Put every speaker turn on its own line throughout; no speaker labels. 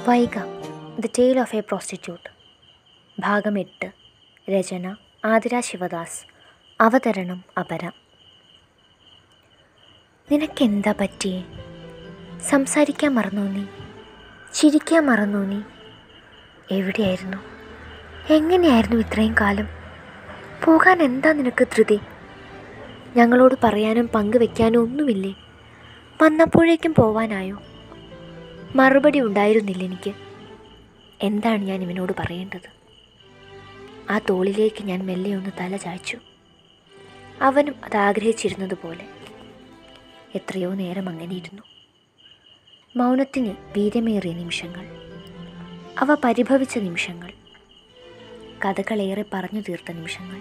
Vaiga the tale of a prostitute ഭാഗം എട്ട് രചന ആതിര ശിവദാസ് അവതരണം അപര നിനക്കെന്താ പറ്റിയേ സംസാരിക്കാൻ മറന്നോ നീ ചിരിക്കാൻ മറന്നോ നീ എവിടെയായിരുന്നു എങ്ങനെയായിരുന്നു ഇത്രയും കാലം പോകാൻ എന്താ നിനക്ക് ധൃതി ഞങ്ങളോട് പറയാനും പങ്കുവെക്കാനും ഒന്നുമില്ലേ വന്നപ്പോഴേക്കും പോവാനായോ മറുപടി ഉണ്ടായിരുന്നില്ല എനിക്ക് എന്താണ് ഞാൻ ഇവനോട് പറയേണ്ടത് ആ തോളിലേക്ക് ഞാൻ മെല്ലെ ഒന്ന് തല ചായ്ച്ചു അവനും അത് ആഗ്രഹിച്ചിരുന്നത് പോലെ എത്രയോ നേരം അങ്ങനെ ഇരുന്നു മൗനത്തിന് വീര്യമേറിയ നിമിഷങ്ങൾ അവ പരിഭവിച്ച നിമിഷങ്ങൾ കഥകളേറെ പറഞ്ഞു തീർത്ത നിമിഷങ്ങൾ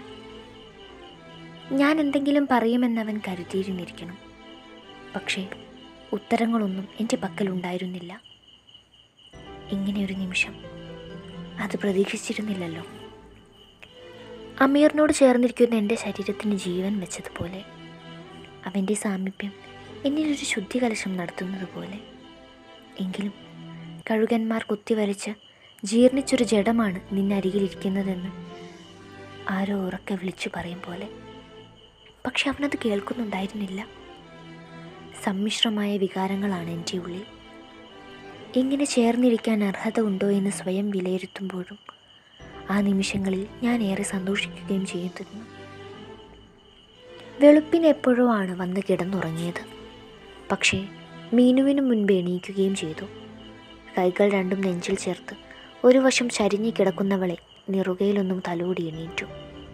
ഞാൻ എന്തെങ്കിലും പറയുമെന്നവൻ കരുതിയിരുന്നിരിക്കണം പക്ഷേ ഉത്തരങ്ങളൊന്നും എൻ്റെ പക്കലുണ്ടായിരുന്നില്ല ഇങ്ങനെയൊരു നിമിഷം അത് പ്രതീക്ഷിച്ചിരുന്നില്ലല്ലോ അമീറിനോട് ചേർന്നിരിക്കുന്ന എൻ്റെ ശരീരത്തിന് ജീവൻ വെച്ചതുപോലെ അവൻ്റെ സാമീപ്യം എന്നിലൊരു ശുദ്ധികലശം നടത്തുന്നത് പോലെ എങ്കിലും കഴുകന്മാർ കുത്തിവരച്ച് ജീർണിച്ചൊരു ജഡമാണ് നിന്നരികിലിരിക്കുന്നതെന്ന് ആരോ ഉറക്കെ വിളിച്ചു പറയും പോലെ പക്ഷെ അവനത് കേൾക്കുന്നുണ്ടായിരുന്നില്ല സമ്മിശ്രമായ വികാരങ്ങളാണ് എൻ്റെ ഉള്ളിൽ ഇങ്ങനെ ചേർന്നിരിക്കാൻ അർഹത ഉണ്ടോ എന്ന് സ്വയം വിലയിരുത്തുമ്പോഴും ആ നിമിഷങ്ങളിൽ ഞാൻ ഏറെ സന്തോഷിക്കുകയും ചെയ്യുന്നു വെളുപ്പിന് എപ്പോഴോ ആണ് വന്ന് കിടന്നുറങ്ങിയത് പക്ഷേ മീനുവിന് മുൻപ് എണീക്കുകയും ചെയ്തു കൈകൾ രണ്ടും നെഞ്ചിൽ ചേർത്ത് ഒരു വശം ചരിഞ്ഞു കിടക്കുന്നവളെ നിറുകയിലൊന്നും തലോടി എണീറ്റു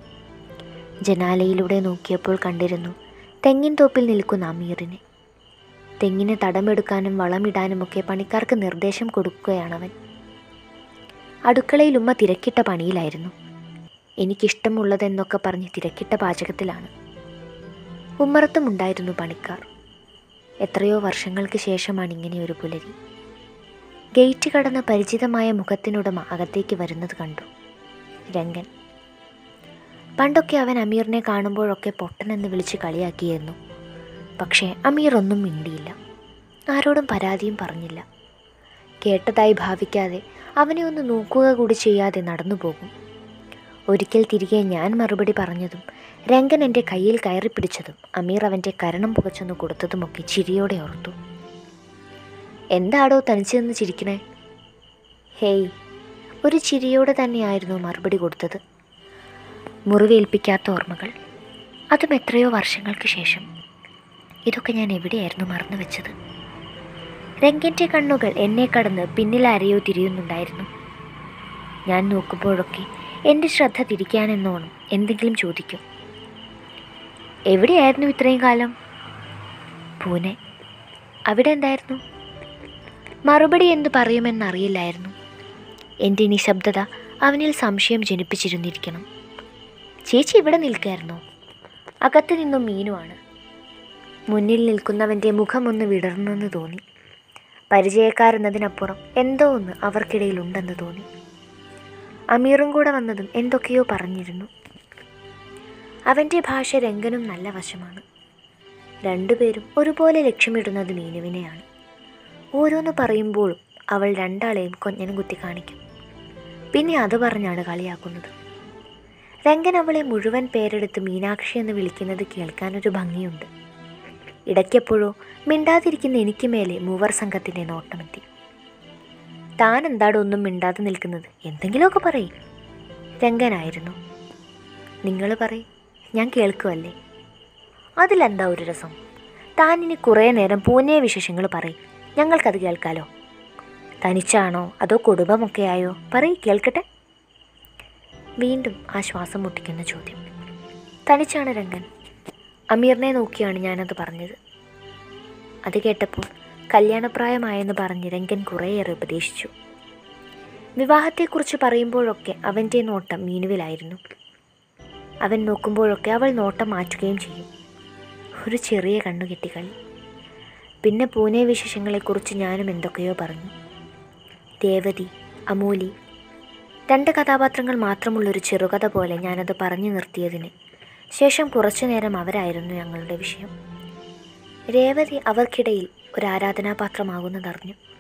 ജനാലയിലൂടെ നോക്കിയപ്പോൾ കണ്ടിരുന്നു തെങ്ങിൻ തോപ്പിൽ നിൽക്കുന്ന അമീറിനെ തെങ്ങിന് തടമെടുക്കാനും വളമിടാനുമൊക്കെ പണിക്കാർക്ക് നിർദ്ദേശം കൊടുക്കുകയാണവൻ അടുക്കളയിൽ ഉമ്മ തിരക്കിട്ട പണിയിലായിരുന്നു എനിക്കിഷ്ടമുള്ളതെന്നൊക്കെ പറഞ്ഞ് തിരക്കിട്ട പാചകത്തിലാണ് ഉമ്മറത്തും ഉണ്ടായിരുന്നു പണിക്കാർ എത്രയോ വർഷങ്ങൾക്ക് ശേഷമാണ് ഇങ്ങനെ ഒരു പുലരി ഗേറ്റ് കടന്ന പരിചിതമായ മുഖത്തിനുടമ അകത്തേക്ക് വരുന്നത് കണ്ടു രംഗൻ പണ്ടൊക്കെ അവൻ അമീറിനെ കാണുമ്പോഴൊക്കെ പൊട്ടനെന്ന് വിളിച്ച് കളിയാക്കിയിരുന്നു പക്ഷേ അമീർ ഒന്നും മിണ്ടിയില്ല ആരോടും പരാതിയും പറഞ്ഞില്ല കേട്ടതായി ഭാവിക്കാതെ അവനെ ഒന്ന് നോക്കുക കൂടി ചെയ്യാതെ നടന്നു പോകും ഒരിക്കൽ തിരികെ ഞാൻ മറുപടി പറഞ്ഞതും രംഗൻ എൻ്റെ കയ്യിൽ കയറി പിടിച്ചതും അമീർ അവൻ്റെ കരണം പുകച്ചൊന്ന് കൊടുത്തതുമൊക്കെ ചിരിയോടെ ഓർത്തു എന്താടോ തനിച്ചു നിന്ന് ചിരിക്കണേ ഹേയ് ഒരു ചിരിയോടെ തന്നെയായിരുന്നു മറുപടി കൊടുത്തത് മുറിവേൽപ്പിക്കാത്ത ഓർമ്മകൾ അതും എത്രയോ വർഷങ്ങൾക്ക് ശേഷം ഇതൊക്കെ ഞാൻ എവിടെയായിരുന്നു മറന്നു വെച്ചത് രംഗൻ്റെ കണ്ണുകൾ എന്നെ കടന്ന് പിന്നിലാരെയോ തിരിയുന്നുണ്ടായിരുന്നു ഞാൻ നോക്കുമ്പോഴൊക്കെ എൻ്റെ ശ്രദ്ധ തിരിക്കാനെന്നോണം എന്തെങ്കിലും ചോദിക്കും എവിടെയായിരുന്നു ഇത്രയും കാലം പൂനെ അവിടെ എന്തായിരുന്നു മറുപടി എന്തു പറയുമെന്നറിയില്ലായിരുന്നു എൻ്റെ നിശബ്ദത അവനിൽ സംശയം ജനിപ്പിച്ചിരുന്നിരിക്കണം ചേച്ചി ഇവിടെ നിൽക്കായിരുന്നോ അകത്ത് നിന്നും മീനുമാണ് മുന്നിൽ നിൽക്കുന്നവൻ്റെ മുഖമൊന്ന് വിടർന്നെന്ന് തോന്നി പരിചയക്കാരെന്നതിനപ്പുറം എന്തോ ഒന്ന് അവർക്കിടയിലുണ്ടെന്ന് തോന്നി അമീറും കൂടെ വന്നതും എന്തൊക്കെയോ പറഞ്ഞിരുന്നു അവൻ്റെ ഭാഷ രംഗനും നല്ല വശമാണ് രണ്ടുപേരും ഒരുപോലെ ലക്ഷ്യമിടുന്നത് മീനുവിനെയാണ് ഓരോന്ന് പറയുമ്പോഴും അവൾ രണ്ടാളെയും കൊഞ്ഞനും കുത്തി കാണിക്കും പിന്നെ അത് പറഞ്ഞാണ് കളിയാക്കുന്നത് രംഗൻ അവളെ മുഴുവൻ പേരെടുത്ത് മീനാക്ഷി എന്ന് വിളിക്കുന്നത് കേൾക്കാനൊരു ഭംഗിയുണ്ട് ഇടയ്ക്കെപ്പോഴോ മിണ്ടാതിരിക്കുന്ന എനിക്ക് മേലെ മൂവർ സംഘത്തിൻ്റെ നോട്ടമെത്തി താൻ എന്താടോ ഒന്നും മിണ്ടാതെ നിൽക്കുന്നത് എന്തെങ്കിലുമൊക്കെ പറയും രംഗനായിരുന്നു നിങ്ങൾ പറയും ഞാൻ കേൾക്കുമല്ലേ അതിലെന്താ ഒരു രസം താൻ ഇനി കുറേ നേരം പൂനെ വിശേഷങ്ങൾ പറയും ഞങ്ങൾക്കത് കേൾക്കാലോ തനിച്ചാണോ അതോ കുടുംബമൊക്കെ ആയോ പറയ് കേൾക്കട്ടെ വീണ്ടും ആ ശ്വാസം മുട്ടിക്കുന്ന ചോദ്യം തനിച്ചാണ് രംഗൻ അമീറിനെ നോക്കിയാണ് ഞാനത് പറഞ്ഞത് അത് കേട്ടപ്പോൾ കല്യാണപ്രായമായെന്ന് പറഞ്ഞ് രംഗൻ കുറേയേറെ ഉപദേശിച്ചു വിവാഹത്തെക്കുറിച്ച് പറയുമ്പോഴൊക്കെ അവൻ്റെ നോട്ടം മീനുവിലായിരുന്നു അവൻ നോക്കുമ്പോഴൊക്കെ അവൾ നോട്ടം മാറ്റുകയും ചെയ്യും ഒരു ചെറിയ കണ്ണുകെട്ടികളി പിന്നെ പൂനെ വിശേഷങ്ങളെക്കുറിച്ച് ഞാനും എന്തൊക്കെയോ പറഞ്ഞു രേവതി അമൂലി രണ്ട് കഥാപാത്രങ്ങൾ മാത്രമുള്ളൊരു ചെറുകഥ പോലെ ഞാനത് പറഞ്ഞു നിർത്തിയതിന് ശേഷം കുറച്ചു നേരം അവരായിരുന്നു ഞങ്ങളുടെ വിഷയം രേവതി അവർക്കിടയിൽ ഒരു ആരാധനാപാത്രമാകുന്നതറിഞ്ഞു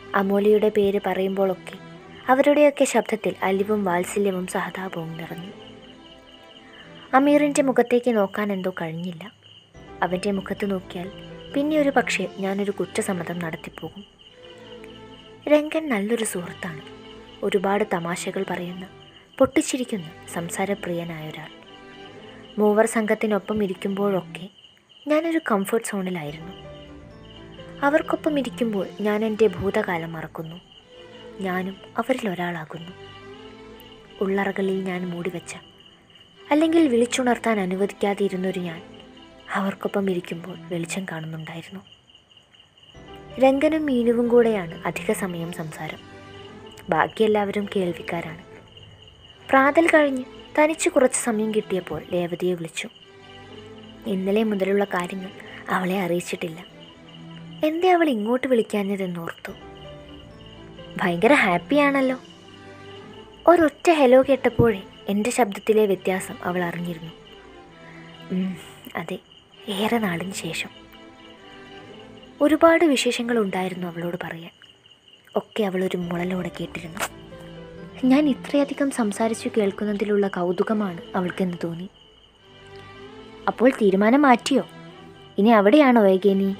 അമൂലിയുടെ പേര് പറയുമ്പോഴൊക്കെ അവരുടെയൊക്കെ ശബ്ദത്തിൽ അലിവും വാത്സല്യവും സഹതാപവും നിറഞ്ഞു അമീറിൻ്റെ മുഖത്തേക്ക് നോക്കാൻ എന്തോ കഴിഞ്ഞില്ല അവൻ്റെ മുഖത്ത് നോക്കിയാൽ പിന്നെ ഒരു പക്ഷേ ഞാനൊരു കുറ്റസമ്മതം നടത്തിപ്പോകും രംഗൻ നല്ലൊരു സുഹൃത്താണ് ഒരുപാട് തമാശകൾ പറയുന്ന പൊട്ടിച്ചിരിക്കുന്ന സംസാരപ്രിയനായ ഒരാൾ മൂവർ സംഘത്തിനൊപ്പം ഇരിക്കുമ്പോഴൊക്കെ ഞാനൊരു കംഫർട്ട് സോണിലായിരുന്നു അവർക്കൊപ്പം ഇരിക്കുമ്പോൾ ഞാൻ എൻ്റെ ഭൂതകാലം മറക്കുന്നു ഞാനും അവരിൽ ഒരാളാകുന്നു ഉള്ളറകളിൽ ഞാൻ മൂടിവെച്ച അല്ലെങ്കിൽ വിളിച്ചുണർത്താൻ അനുവദിക്കാതിരുന്നൊരു ഞാൻ അവർക്കൊപ്പം ഇരിക്കുമ്പോൾ വെളിച്ചം കാണുന്നുണ്ടായിരുന്നു രംഗനും മീനുവും കൂടെയാണ് അധിക സമയം സംസാരം ബാക്കി എല്ലാവരും കേൾവിക്കാരാണ് പ്രാതൽ കഴിഞ്ഞ് തനിച്ച് കുറച്ച് സമയം കിട്ടിയപ്പോൾ രേവതിയെ വിളിച്ചു ഇന്നലെ മുതലുള്ള കാര്യങ്ങൾ അവളെ അറിയിച്ചിട്ടില്ല എന്തേ അവൾ ഇങ്ങോട്ട് വിളിക്കാഞ്ഞതെന്നോർത്തു ഭയങ്കര ഹാപ്പിയാണല്ലോ ഒരൊറ്റ ഹലോ കേട്ടപ്പോഴേ എൻ്റെ ശബ്ദത്തിലെ വ്യത്യാസം അവൾ അറിഞ്ഞിരുന്നു ഉം, അതെ ഏറെ നാളിന് ശേഷം ഒരുപാട് വിശേഷങ്ങൾ ഉണ്ടായിരുന്നു അവളോട് പറയാൻ ഒക്കെ അവളൊരു മുളലോടെ കേട്ടിരുന്നു ഞാൻ ഇത്രയധികം സംസാരിച്ചു കേൾക്കുന്നതിലുള്ള കൗതുകമാണ് അവൾക്കെന്ന് തോന്നി അപ്പോൾ തീരുമാനം മാറ്റിയോ ഇനി അവിടെയാണോ വൈകിയ നീ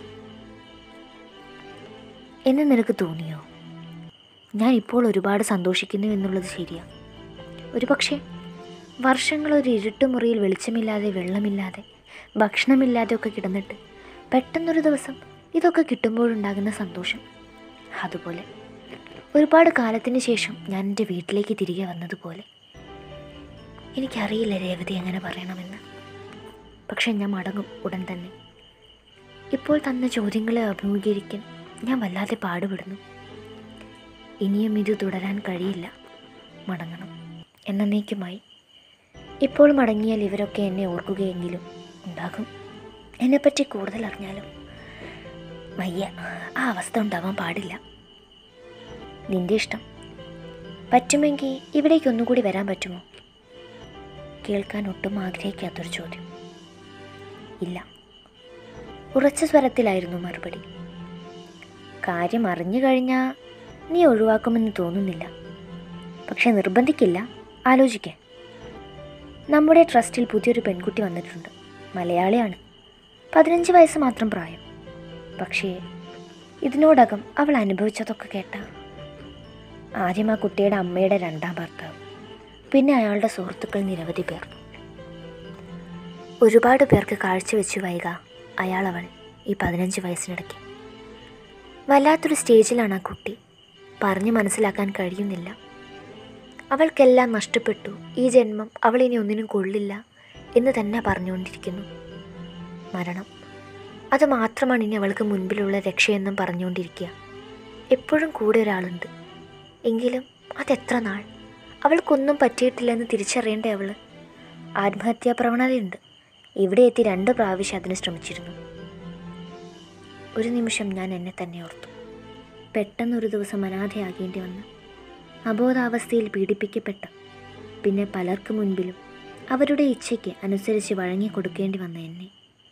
എന്ന് നിനക്ക് തോന്നിയോ ഞാൻ ഇപ്പോൾ ഒരുപാട് സന്തോഷിക്കുന്നു എന്നുള്ളത് ശരിയാ ഒരുപക്ഷെ വർഷങ്ങൾ ഒരു ഇരുട്ടുമുറിയിൽ വെളിച്ചമില്ലാതെ വെള്ളമില്ലാതെ ഭക്ഷണമില്ലാതെ ഒക്കെ കിടന്നിട്ട് പെട്ടെന്നൊരു ദിവസം ഇതൊക്കെ കിട്ടുമ്പോഴുണ്ടാകുന്ന സന്തോഷം അതുപോലെ ഒരുപാട് കാലത്തിന് ശേഷം ഞാൻ എൻ്റെ വീട്ടിലേക്ക് തിരികെ വന്നതുപോലെ എനിക്കറിയില്ല രേവതി എങ്ങനെ പറയണമെന്ന് പക്ഷെ ഞാൻ മടങ്ങും ഉടൻ തന്നെ ഇപ്പോൾ തന്ന ചോദ്യങ്ങളെ അഭിമുഖീകരിക്കാൻ ഞാൻ വല്ലാതെ പാടുപെടുന്നു ഇനിയും ഇത് തുടരാൻ കഴിയില്ല മടങ്ങണം എന്നേക്കുമായി ഇപ്പോൾ മടങ്ങിയാൽ ഇവരൊക്കെ എന്നെ ഓർക്കുകയെങ്കിലും ഉണ്ടാകും എന്നെപ്പറ്റി കൂടുതൽ അറിഞ്ഞാലും വയ്യ ആ അവസ്ഥ ഉണ്ടാവാൻ പാടില്ല നിന്റെ ഇഷ്ടം പറ്റുമെങ്കിൽ ഇവിടേക്ക് ഒന്നുകൂടി വരാൻ പറ്റുമോ കേൾക്കാൻ ഒട്ടും ആഗ്രഹിക്കാത്തൊരു ചോദ്യം ഇല്ല ഉറച്ച സ്വരത്തിലായിരുന്നു മറുപടി കാര്യം അറിഞ്ഞു കഴിഞ്ഞാൽ നീ ഒഴിവാക്കുമെന്ന് തോന്നുന്നില്ല പക്ഷെ നിർബന്ധിക്കില്ല ആലോചിക്കാൻ നമ്മുടെ ട്രസ്റ്റിൽ പുതിയൊരു പെൺകുട്ടി വന്നിട്ടുണ്ട് മലയാളിയാണ് പതിനഞ്ച് വയസ്സ് മാത്രം പ്രായം പക്ഷേ ഇതിനോടകം അവൾ അനുഭവിച്ചതൊക്കെ കേട്ട ആദ്യം ആ കുട്ടിയുടെ അമ്മയുടെ രണ്ടാം ഭർത്താവ് പിന്നെ അയാളുടെ സുഹൃത്തുക്കൾ നിരവധി പേർ ഒരുപാട് പേർക്ക് കാഴ്ചവെച്ചു വൈക അയാൾ അവൾ ഈ പതിനഞ്ച് വയസ്സിനിടയ്ക്ക് വല്ലാത്തൊരു സ്റ്റേജിലാണ് ആ കുട്ടി പറഞ്ഞു മനസ്സിലാക്കാൻ കഴിയുന്നില്ല അവൾക്കെല്ലാം നഷ്ടപ്പെട്ടു ഈ ജന്മം അവൾ ഇനി ഒന്നിനും കൊള്ളില്ല എന്ന് തന്നെ പറഞ്ഞുകൊണ്ടിരിക്കുന്നു മരണം അത് മാത്രമാണ് ഇനി അവൾക്ക് മുൻപിലുള്ള രക്ഷയെന്നും പറഞ്ഞുകൊണ്ടിരിക്കുക എപ്പോഴും കൂടെ ഒരാളുണ്ട് എങ്കിലും അതെത്ര നാൾ അവൾക്കൊന്നും പറ്റിയിട്ടില്ലെന്ന് തിരിച്ചറിയേണ്ട അവൾ ആത്മഹത്യാ പ്രവണതയുണ്ട് ഇവിടെ എത്തി രണ്ട് പ്രാവശ്യം അതിന് ശ്രമിച്ചിരുന്നു ഒരു നിമിഷം ഞാൻ എന്നെ തന്നെ ഓർത്തു പെട്ടെന്നൊരു ദിവസം അനാഥയാകേണ്ടി വന്നു അബോധാവസ്ഥയിൽ പീഡിപ്പിക്കപ്പെട്ട പിന്നെ പലർക്ക് മുൻപിലും അവരുടെ ഇച്ഛയ്ക്ക് അനുസരിച്ച് വഴങ്ങിക്കൊടുക്കേണ്ടി വന്ന എന്നെ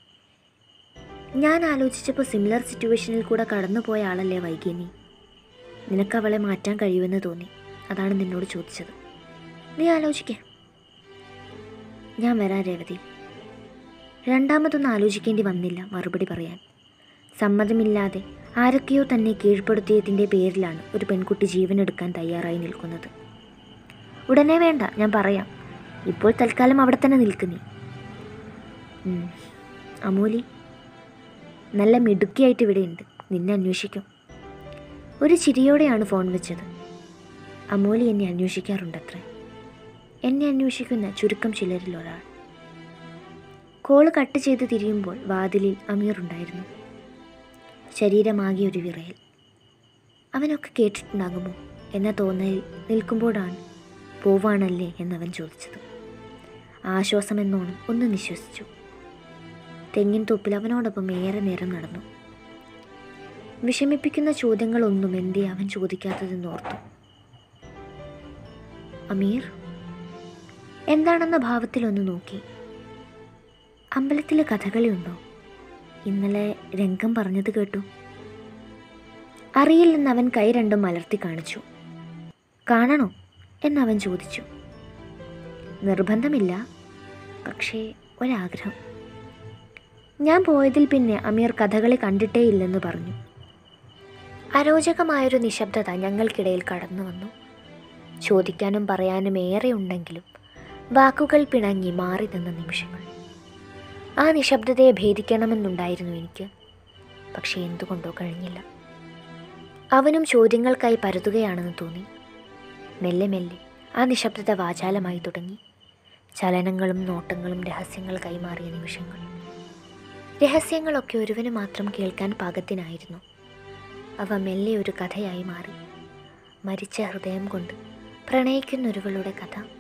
ഞാൻ ആലോചിച്ചപ്പോൾ സിമിലർ സിറ്റുവേഷനിൽ കൂടെ കടന്നുപോയ ആളല്ലേ വൈകിയ നീ നിനക്ക് അവളെ മാറ്റാൻ കഴിയുമെന്ന് തോന്നി അതാണ് നിന്നോട് ചോദിച്ചത് നീ ആലോചിക്ക ഞാൻ വരാൻ രേവതി രണ്ടാമതൊന്നും ആലോചിക്കേണ്ടി വന്നില്ല മറുപടി പറയാൻ സമ്മതമില്ലാതെ ആരൊക്കെയോ തന്നെ കീഴ്പ്പെടുത്തിയതിൻ്റെ പേരിലാണ് ഒരു പെൺകുട്ടി ജീവനെടുക്കാൻ തയ്യാറായി നിൽക്കുന്നത് ഉടനെ വേണ്ട ഞാൻ പറയാം ഇപ്പോൾ തൽക്കാലം അവിടെ തന്നെ നിൽക്കുന്നേ അമൂലി നല്ല മിടുക്കിയായിട്ട് ഇവിടെയുണ്ട് നിന്നെ അന്വേഷിക്കും ഒരു ചിരിയോടെയാണ് ഫോൺ വെച്ചത് അമൂലി എന്നെ അന്വേഷിക്കാറുണ്ടത്രേ എന്നെ അന്വേഷിക്കുന്ന ചുരുക്കം ചിലരിൽ ഒരാൾ കോള് കട്ട് ചെയ്ത് തിരിയുമ്പോൾ വാതിലിൽ അമീർ ഉണ്ടായിരുന്നു ശരീരമാകെ ഒരു വിറയൽ അവനൊക്കെ കേട്ടിട്ടുണ്ടാകുമോ എന്ന തോന്നലിൽ നിൽക്കുമ്പോഴാണ് പോവാണല്ലേ എന്നവൻ ചോദിച്ചത് ആശ്വാസമെന്നോണം ഒന്ന് നിശ്വസിച്ചു തെങ്ങിൻ തൊപ്പിൽ അവനോടൊപ്പം ഏറെ നേരം നടന്നു വിഷമിപ്പിക്കുന്ന ചോദ്യങ്ങളൊന്നും എന്തേ അവൻ ചോദിക്കാത്തതെന്ന് ഓർത്തു അമീർ എന്താണെന്ന ഭാവത്തിലൊന്ന് നോക്കി അമ്പലത്തിലെ കഥകളിയുണ്ടോ ഇന്നലെ രംഗം പറഞ്ഞത് കേട്ടു അറിയില്ലെന്ന് അവൻ കൈ രണ്ടും മലർത്തി കാണിച്ചു കാണണോ എന്നവൻ ചോദിച്ചു നിർബന്ധമില്ല പക്ഷേ ഒരാഗ്രഹം ഞാൻ പോയതിൽ പിന്നെ അമീർ കഥകളി കണ്ടിട്ടേയില്ലെന്ന് പറഞ്ഞു അരോചകമായൊരു നിശബ്ദത ഞങ്ങൾക്കിടയിൽ കടന്നു വന്നു ചോദിക്കാനും പറയാനും ഏറെ ഉണ്ടെങ്കിലും വാക്കുകൾ പിണങ്ങി മാറി നിന്ന നിമിഷങ്ങൾ ആ നിശബ്ദതയെ ഭേദിക്കണമെന്നുണ്ടായിരുന്നു എനിക്ക് പക്ഷേ എന്തുകൊണ്ടോ കഴിഞ്ഞില്ല അവനും ചോദ്യങ്ങൾക്കായി പരതുകയാണെന്ന് തോന്നി മെല്ലെ മെല്ലെ ആ നിശബ്ദത വാചാലമായി തുടങ്ങി ചലനങ്ങളും നോട്ടങ്ങളും രഹസ്യങ്ങൾ കൈമാറിയ നിമിഷങ്ങൾ രഹസ്യങ്ങളൊക്കെ ഒരുവന് മാത്രം കേൾക്കാൻ പാകത്തിനായിരുന്നു അവ മെല്ലെ ഒരു കഥയായി മാറി മരിച്ച ഹൃദയം കൊണ്ട് പ്രണയിക്കുന്നൊരുവളുടെ കഥ